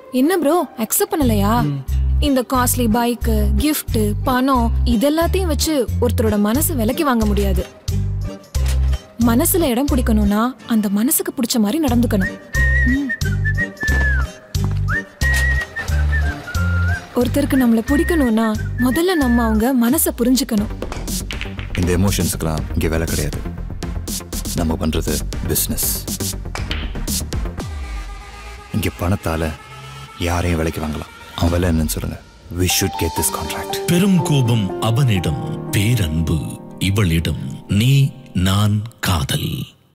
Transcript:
என்ன bro accept பண்ணலையா இந்த காஸ்ட்லி பைக்கு gift பணம் இதெல்லாத்தையும் வச்சு ஒருத்தரோட மனசு விலைக்கு வாங்க முடியாது மனசுல இடம் பிடிக்கணும்னா அந்த மனசுக்கு பிடிச்ச மாதிரி நடந்துக்கணும் ம். ஒருத்தருக்கு நம்மள பிடிக்கணும்னா முதல்ல நம்ம அவங்க மனசை புரிஞ்சுக்கணும் இந்த எமோஷன்ஸுக்கெல்லாம் இங்கே வேலை கிடையாது நம்ம பண்றது பிஸ்னஸ் இங்கே பணத்தால யாரையும் விலைக்கு வாங்கலாம் அவன் விலை என்னன்னு சொல்லுங்க we should get this contract பெரும் கோபம் அவனிடம் பேரன்பு இவளிடம் நீ நான் காதல்